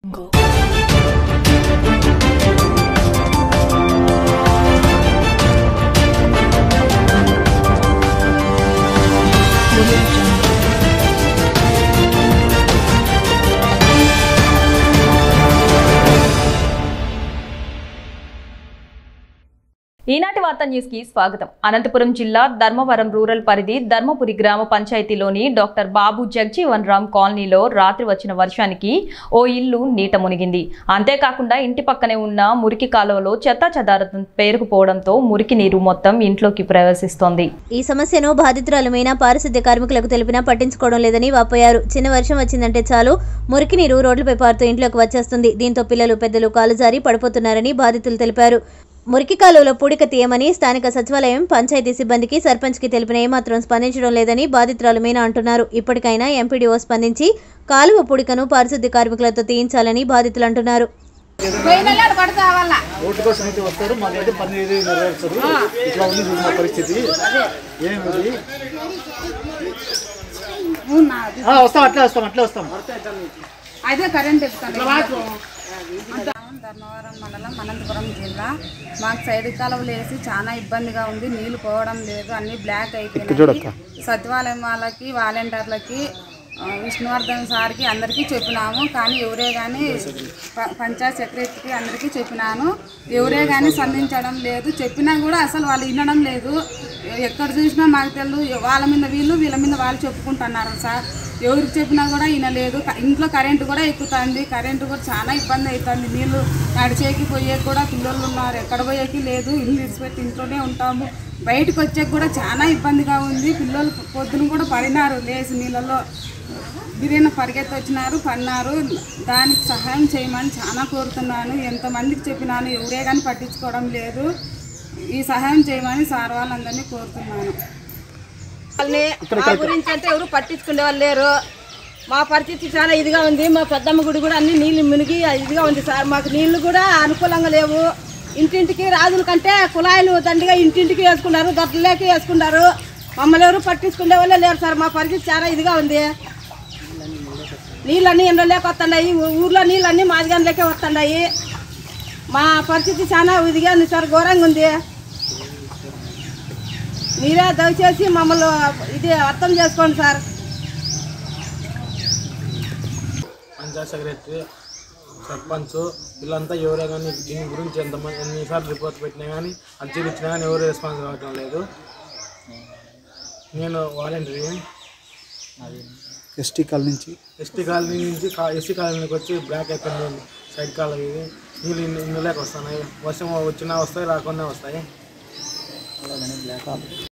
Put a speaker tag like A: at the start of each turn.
A: ఈనాటి వార్త న్యూస్ కి స్వాగతం అనంతపురం జిల్లా ధర్మవరం రూరల్ పరిధి ధర్మపురి గ్రామ పంచాయతీలోని డాక్టర్ బాబు జగ్జీవన్ రామ్ కాలనీలో రాత్రి వచ్చిన వర్షానికి ఓ ఇల్లు నీట మునిగింది అంతేకాకుండా ఇంటి పక్కనే ఉన్న మురికి కాలువలో చెత్తా చెదారం పేరుకుపోవడంతో మురికి నీరు మొత్తం ఇంట్లోకి ప్రవేశిస్తోంది
B: ఈ సమస్యను బాధితురాలమైన పారిశుద్ధ్య కార్మికులకు తెలిపినా పట్టించుకోవడం లేదని వాపోయారు చిన్న వర్షం వచ్చిందంటే చాలు మురికి నీరు రోడ్లపై పారుతూ ఇంట్లోకి వచ్చేస్తుంది దీంతో పిల్లలు పెద్దలు కాలు జారి పడిపోతున్నారని బాధితులు తెలిపారు మురికి కాలువలో పూడిక తీయమని స్థానిక సచివాలయం పంచాయతీ సిబ్బందికి సర్పంచ్కి తెలిపిన ఏమాత్రం స్పందించడం లేదని బాధితురాలు మీనా అంటున్నారు ఇప్పటికైనా ఎంపీడీఓ స్పందించి కాలువ పూడికను పారిశుద్ధ్య కార్మికులతో తీయించాలని బాధితులు అంటున్నారు
C: పోయినల్లాడు పడతా వాళ్ళ
D: ఓటు కోసం అయితే వస్తారు మాకైతే పని ఏది నెరవేర్చరు ఇట్లా ఉంది చూడు మా పరిస్థితి ఏమిది ఆ, వస్తాం అట్లే వస్తాం అట్లే వస్తాం
C: అదే కరెంట్ ఎక్కుతాను ధర్మవరం మండలం అనంతపురం జిల్లా మాకు సైడ్ కాలువలు వేసి చాలా ఇబ్బందిగా ఉంది నీళ్లు పోవడం లేదు అన్ని బ్లాక్ అయిపోయినాయి సచివాలయం వాళ్ళకి వాలంటీర్లకి ఆ, విష్ణువర్ధన్ సార్కి అందరికీ చెప్పినాము కానీ ఎవరే కానీ ప- పంచాయత్ సెక్రటరీకి అందరికీ చెప్పినాను ఎవరే కానీ స్పందించడం లేదు చెప్పినా కూడా అసలు వాళ్ళు వినడం లేదు ఎక్కడ చూసినా మాకు తెలియదు వాళ్ళ మీద వీళ్ళు వీళ్ళ మీద వాళ్ళు చెప్పుకుంటున్నారు సార్ ఎవరికి చెప్పినా కూడా వినలేదు క- ఇంట్లో కరెంటు కూడా ఎక్కుతుంది కరెంటు కూడా చాలా ఇబ్బంది అవుతుంది నీళ్ళు నడిచేకి పోయేకి కూడా పిల్లలు ఉన్నారు ఎక్కడ పోయేకి లేదు ఇల్లు విడిచిపెట్టి ఇంట్లోనే ఉంటాము బయటకు వచ్చేకి కూడా చాలా ఇబ్బందిగా ఉంది పిల్లలు పొద్దున కూడా పడినారు లేచి నీళ్ళలో బిర్యానీ పరిగెత్తి వచ్చినారు పడినారు దానికి సహాయం చేయమని చాలా కోరుతున్నాను ఎంతమందికి చెప్పినాను ఎవరే కానీ పట్టించుకోవడం లేదు ఈ సహాయం చేయమని సార్ వాళ్ళందరినీ కోరుతున్నాను
E: వాళ్ళని మా గురించి అంటే ఎవరు పట్టించుకునే వాళ్ళు లేరు మా పరిస్థితి చాలా ఇదిగా ఉంది మా పెద్దమ్మ గుడి కూడా అన్ని నీళ్లు మునిగి ఇదిగా ఉంది సార్ మాకు నీళ్లు కూడా అనుకూలంగా లేవు ఇంటింటికి రాజుల కంటే కుళాయిలు దండిగా ఇంటింటికి వేసుకున్నారు దొడ్లలోకి వేసుకున్నారు మమ్మల్ని ఎవరు పట్టించుకునే వాళ్ళే లేరు సార్ మా పరిస్థితి చాలా ఇదిగా ఉంది నీళ్ళన్నీ ఎండలోకి వస్తున్నాయి ఊర్లో నీళ్ళన్నీ మాదిగంలోకే వస్తున్నాయి మా పరిస్థితి చాలా ఇదిగా ఉంది సార్ ఘోరంగా ఉంది మీరే దయచేసి మమ్మల్ని ఇది అర్థం చేసుకోండి సార్
F: పంచాయత్ సెక్రటరీ సర్పంచ్ వీళ్ళంతా ఎవరే కానీ దీని గురించి ఎంతమంది ఎన్నిసార్లు రిపోర్ట్ పెట్టినా కానీ అర్జీలు ఇచ్చినా కానీ ఎవరు రెస్పాన్స్ కావటం లేదు నేను వాలంటరీ
D: ఎస్టీ కాల్ నుంచి
F: ఎస్టీ కాలనీ నుంచి కా ఎస్టీ కాలనీకి వచ్చి బ్లాక్ అయిపోయింది సైడ్ కాలం ఇది నీళ్ళు ఇన్ని ఇన్ని లేక వస్తున్నాయి వర్షం వచ్చినా వస్తాయి రాకుండా వస్తాయి